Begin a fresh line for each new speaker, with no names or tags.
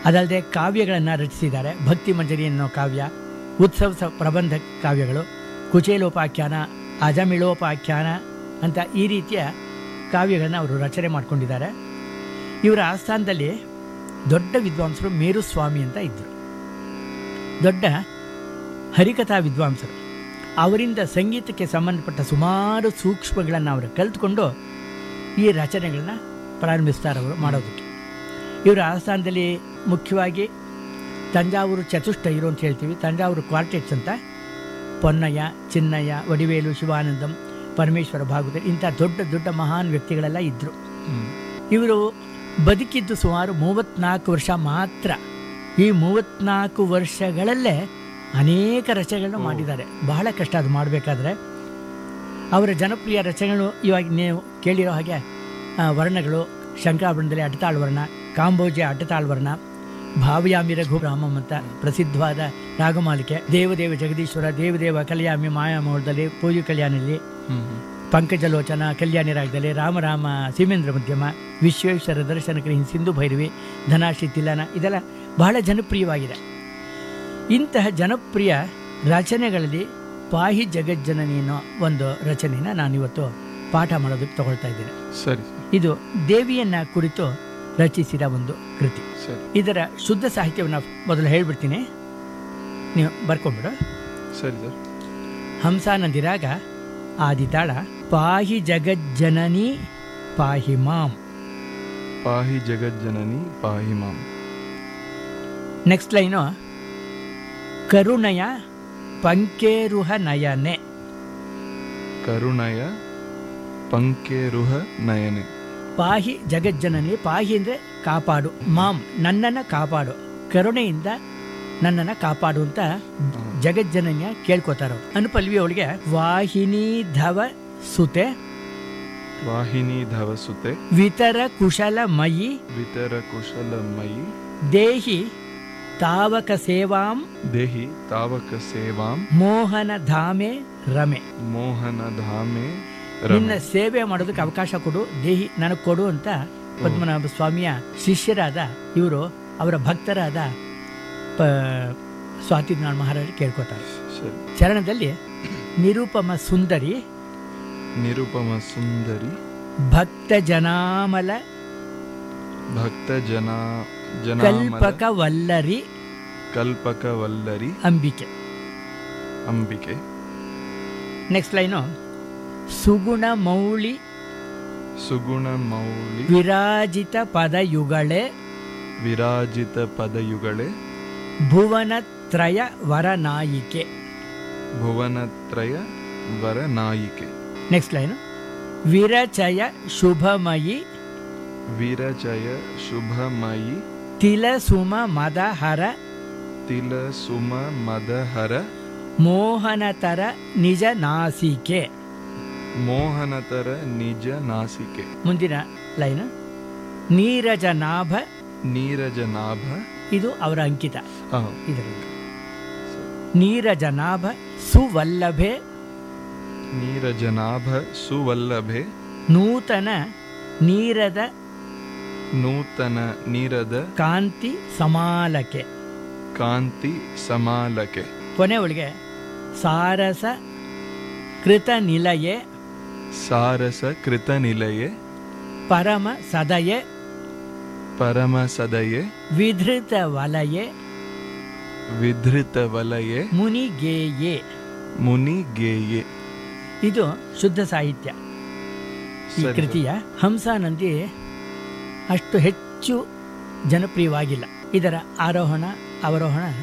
ಅದಲ್ಲದೆ ಕಾವ್ಯಗಳನ್ನು ರಚಿಸಿದ್ದಾರೆ ಭಕ್ತಿ ಮಂಜರಿ ಅನ್ನೋ ಕಾವ್ಯ ಉತ್ಸವ ಸ- ಪ್ರಬಂಧ ಕಾವ್ಯಗಳು ಕುಚೇಲೋಪಾಖ್ಯಾನ ಅಜಮಿಳೋಪಾಖ್ಯಾನ ಅಂತ ಈ ರೀತಿಯ ಕಾವ್ಯಗಳನ್ನು ಅವರು ರಚನೆ ಮಾಡಿಕೊಂಡಿದ್ದಾರೆ ಇವರ ಆಸ್ಥಾನದಲ್ಲಿ ದೊಡ್ಡ ವಿದ್ವಾಂಸರು ಮೇರುಸ್ವಾಮಿ ಅಂತ ಇದ್ದರು ದೊಡ್ಡ ಹರಿಕಥಾ ವಿದ್ವಾಂಸರು ಅವರಿಂದ ಸಂಗೀತಕ್ಕೆ ಸಂಬಂಧಪಟ್ಟ ಸುಮಾರು ಸೂಕ್ಷ್ಮಗಳನ್ನು ಅವರು ಕಲಿತುಕೊಂಡು ಈ ರಚನೆಗಳನ್ನ ಪ್ರಾರಂಭಿಸ್ತಾರೆ ಅವರು ಮಾಡೋದಕ್ಕೆ ಇವರ ಆಸ್ಥಾನದಲ್ಲಿ ಮುಖ್ಯವಾಗಿ ತಂಜಾವೂರು ಚತುಷ್ಟೈರು ಅಂತ ಹೇಳ್ತೀವಿ ತಂಜಾವೂರು ಕ್ವಾರ್ಟೆಟ್ಸ್ ಅಂತ ಪೊನ್ನಯ್ಯ ಚಿನ್ನಯ್ಯ ವಡಿವೇಲು ಶಿವಾನಂದಂ ಪರಮೇಶ್ವರ ಭಾಗವತ ಇಂಥ ದೊಡ್ಡ ದೊಡ್ಡ ಮಹಾನ್ ವ್ಯಕ್ತಿಗಳೆಲ್ಲ ಇದ್ದರು ಇವರು ಬದುಕಿದ್ದು ಸುಮಾರು ಮೂವತ್ನಾಲ್ಕು ವರ್ಷ ಮಾತ್ರ ಈ ಮೂವತ್ನಾಲ್ಕು ವರ್ಷಗಳಲ್ಲೇ ಅನೇಕ ರಚನೆಗಳನ್ನು ಮಾಡಿದ್ದಾರೆ ಬಹಳ ಕಷ್ಟ ಅದು ಮಾಡಬೇಕಾದ್ರೆ ಅವರ ಜನಪ್ರಿಯ ರಚನೆಗಳು ಇವಾಗ ನೀವು ಕೇಳಿರೋ ಹಾಗೆ ಆ, ವರ್ಣಗಳು ಶಂಕರಾಭರಣದಲ್ಲಿ ಅಡ್ಡತಾಳ್ ವರ್ಣ ಕಾಂಬೋಜೆ ಅಡ್ಡತಾಳ್ ವರ್ಣ ಭಾವಯಾಮಿ ರಘುರಾಮಂ ಅಂತ ಪ್ರಸಿದ್ಧವಾದ ರಾಗಮಾಲಿಕೆ ದೇವದೇವ ಜಗದೀಶ್ವರ ದೇವದೇವ ಕಲ್ಯಾಮಿ ಮಾಯಾಮೋಹದಲ್ಲಿ ಪೂಜು ಕಲ್ಯಾಣದಲ್ಲಿ ಪಂಕಜಲೋಚನ ಕಲ್ಯಾಣಿ ರಾಗದಲ್ಲಿ ರಾಮರಾಮ ಸೀಮೇಂದ್ರ ಮಧ್ಯಮ ವಿಶ್ವೇಶ್ವರ ದರ್ಶನಕರಿ ಸಿಂಧು ಭೈರವಿ ಧನಾಶ್ರೀ ತಿಲನ ಇದೆಲ್ಲ ಬಹಳ ಜನಪ್ರಿಯವಾಗಿದೆ ಇಂತಹ ಜನಪ್ರಿಯ ರಚನೆಗಳಲ್ಲಿ ಪಾಹಿ ಜಗಜ್ಜನನಿ ಅನ್ನೋ ಒಂದು ರಚನೆನ ನಾನಿವತ್ತು ಪಾಠ ಮಾಡೋದಕ್ಕೆ ತಗೊಳ್ತಾ ಇದ್ದೇನೆ
ಸರಿ
ಇದು ದೇವಿಯನ್ನ ಕುರಿತು ರಚಿಸಿದ ಒಂದು ಕೃತಿ
ಸರಿ
ಇದರ ಶುದ್ಧ ಸಾಹಿತ್ಯವನ್ನು ಮೊದಲು ಹೇಳ್ಬಿಡ್ತೀನಿ ನೀವು ಬರ್ಕೊಂಡ್ಬಿಡು
ಸರಿ ಸರ್
ಹಂಸಾನಂದಿರಾಗ ಆದಿತಾಳ ಪಾಹಿ ಜಗಜ್ಜನನಿ ಪಾಹಿ ಮಾಂ
ಪಾಹಿ ಜಗಜ್ಜನನಿ ಪಾಹಿ ಮಾಂ
ನೆಕ್ಸ್ಟ್ ಲೈನು ಕರುಣಯ ಪಂಕೇರುಹ ನಯನೆ
ಕರುಣಯ ಪಂಕೇರುಹ ನಯನೆ
ಪಾಹಿ ಜಗಜ್ಜನನಿ ಪಾಹಿ ಅಂದರೆ ಕಾಪಾಡು ಮಾಂ ನನ್ನನ್ನು ಕಾಪಾಡು ಕರುಣೆಯಿಂದ ನನ್ನನ್ನು ಕಾಪಾಡು ಅಂತ ಜಗಜ್ಜನನ್ಯ ಕೇಳ್ಕೊತಾರ ಅನುಪಲ್ವಿ ಅವಳಿಗೆ ವಾಹಿನಿ ಧವ ಸುತೆ
ವಾಹಿನಿ ಧವಸುತೆ
ವಿತರ ಕುಶಲ ಮಯಿ
ವಿತರ ಕುಶಲಮಯಿ
ದೇಹಿ ತಾವಕ ಸೇವಾಂ
ದೇಹಿ ತಾವಕ ಸೇವಾಂ
ಮೋಹನ ಧಾಮೆ ರಮೆ
ಮೋಹನ ಧಾಮೆ
ನಿನ್ನ
ರಮೆ
ಸೇವೆ ಮಾಡೋದಕ್ಕೆ ಅವಕಾಶ ಕೊಡು ದೇಹಿ ನನಗೆ ಕೊಡು ಅಂತ ಪದ್ಮನಾಭ ಸ್ವಾಮಿಯ ಶಿಷ್ಯರಾದ ಇವರು ಅವರ ಭಕ್ತರಾದ ಪ ಸ್ವಾತಿನಾಳ್ ಮಹಾರಾಜರು ಕೇಳ್ಕೊತಾರೆ
ಸರಿ
ಚರಣದಲ್ಲಿ ನಿರುಪಮ ಸುಂದರಿ
ನಿರುಪಮ ಸುಂದರಿ
ಭಕ್ತ ಜನಾಮಲ
ಭಕ್ತ ಜನ ಜನ
ಕಲ್ಪಕ ವಲ್ಲರಿ
ಕಲ್ಪಕ ವಲ್ಲರಿ
ಅಂಬಿಕೆ
ಅಂಬಿಕೆ
ನೆಕ್ಸ್ಟ್ ಲೈನು ಸುಗುಣ ಮೌಳಿ
ಸುಗುಣ ಮೌಳಿ
ವಿರಾಜಿತ ಪದಯುಗಳೇ
ವಿರಾಜಿತ ಪದಯುಗಳೇ
ಭುವನತ್ರಯ ವರನಾಯಿಕೆ
ಭುವನತ್ರಯ ವರನಾಯಿಕೆ
ನೆಕ್ಸ್ಟ್ ಲೈನು ವಿರಚಯ ಶುಭಮಯಿ
ವಿರಜಯ ಶುಭಮಯಿ
ತಿಲಸುಮ ಮದಹರ
ತಿಲ ಸುಮ ಮದಹರ
ಮೋಹನತರ ನಿಜ ನಾಸಿಕೆ
ಮೋಹನತರ ನಿಜ ನಾಸಿಕೆ
ಮುಂದಿನ ಲೈನು ನೀರಜ ನಾಭ
ನೀರಜ ನಾಭ
ಇದು ಅವರ ಅಂಕಿತ
ಆ,
ಇದರಲ್ಲಿ ನೀರಜ ನಾಭ ಸುವಲ್ಲಭೆ
ನೀರಜ ನಾಭ ಸುವಲ್ಲಭೆ
ನೂತನ ನೀರದ
ನೂತನ ನೀರದ
ಕಾಂತಿ ಸಮಾಲಕೆ
ಕಾಂತಿ ಸಮಾಲಕೆ
ಕೊನೆ ಒಳಗೆ ಸಾರಸ ಕೃತ ನಿಲಯೆ
ಸಾರಸ ಕೃತ ನಿಲಯೆ
ಪರಮ ಸದಯೆ
ಪರಮ ಸದಯೆ
ವಿಧೃತ ವಲಯೆ
ವಿಧೃತ ವಲಯೆ
ಮುನಿಗೇಯೆ
ಮುನಿಗೇಯೆ
ಇದು ಶುದ್ಧ ಸಾಹಿತ್ಯ ಈ
ಸರಿ,
ಕೃತಿಯ ಹಂಸಾನಂದಿ ಅಷ್ಟು ಹೆಚ್ಚು ಜನಪ್ರಿಯವಾಗಿಲ್ಲ ಇದರ ಆರೋಹಣ ಅವರೋಹಣ